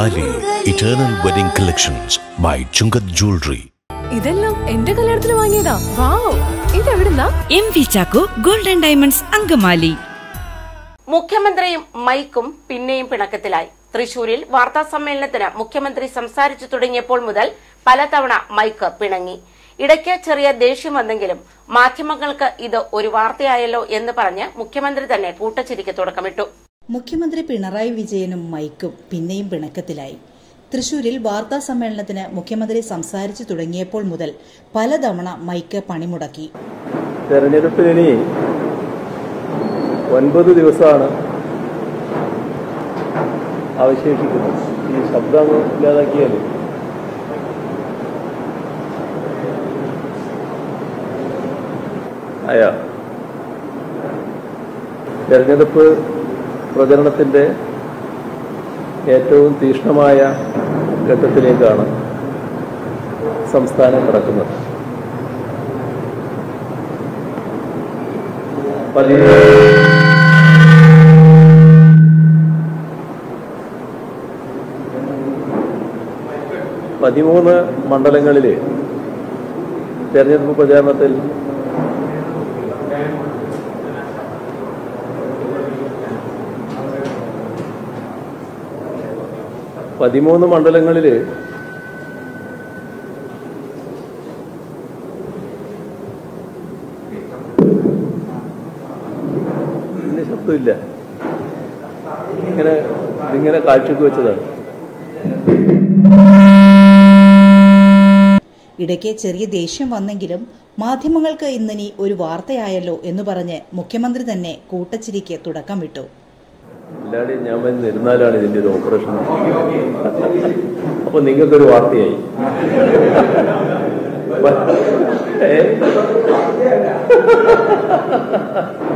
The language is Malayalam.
താലി eternal wedding collections by Chungath jewellery ഇതെല്ലാം എന്റെ കല്യാണത്തിന് വാങ്ങിയതാ വാവ് ഇതെവിടുന്നാ M V Chacko golden diamonds Angamaly മുഖ്യമന്ത്രിയും മൈക്കും പിന്നെയും പിണക്കത്തിലായി തൃശൂരിൽ വാർത്താ സമ്മേളനത്തിന് മുഖ്യമന്ത്രി സംസാരിച്ചു തുടങ്ങിയപ്പോൾ മുതൽ പലതവണ മൈക്ക് പിണങ്ങി ഇടയ്ക്ക് ചെറിയ ദേഷ്യം വന്നെങ്കിലും മാധ്യമങ്ങൾക്ക് ഇത് ഒരു വാർത്തയായല്ലോ എന്ന് പറഞ്ഞ് മുഖ്യമന്ത്രി തന്നെ കൂട്ടച്ചിരിക്ക് തുടക്കമിട്ടു മുഖ്യമന്ത്രി പിണറായി വിജയനും മൈക്കും പിന്നെയും പിണക്കത്തിലായി തൃശൂരിൽ വാർത്താ സമ്മേളനത്തിന് മുഖ്യമന്ത്രി സംസാരിച്ചു തുടങ്ങിയപ്പോൾ മുതൽ പലതവണ മൈക്ക് പണിമുടക്കി തെരഞ്ഞെടുപ്പിന് ഇനി ഒൻപത് ദിവസമാണ് അവശേഷിക്കുന്നത് ഈ ശബ്ദം ഇല്ലാതാക്കിയാൽ അയാ തെരഞ്ഞെടുപ്പ് പ്രചരണത്തിൻ്റെ ഏറ്റവും തീക്ഷ്ണമായ ഘട്ടത്തിലേക്കാണ് സംസ്ഥാനം കടക്കുന്നത് പതിമൂന്ന് പതിമൂന്ന് മണ്ഡലങ്ങളിൽ തെരഞ്ഞെടുപ്പ് പ്രചാരണത്തിൽ പതിമൂന്ന് മണ്ഡലങ്ങളിൽ ഇതിന് ശബ്ദമില്ല ഇങ്ങനെ ഇതിങ്ങനെ കാഴ്ചക്ക് വെച്ചതാണ് ഇടയ്ക്ക് ചെറിയ ദേഷ്യം വന്നെങ്കിലും മാധ്യമങ്ങൾക്ക് ഇന്നിനി ഒരു വാർത്തയായല്ലോ എന്ന് പറഞ്ഞ് മുഖ്യമന്ത്രി തന്നെ കൂട്ടച്ചിരിക്ക് തുടക്കം വിട്ടു എല്ലാവരുടെയും ഞാൻ വന്ന് ഇരുന്നാലാണ് ഇതിന്റെ ഒരു ഓപ്പറേഷൻ അപ്പൊ നിങ്ങൾക്കൊരു വാർത്തയായി ഏ?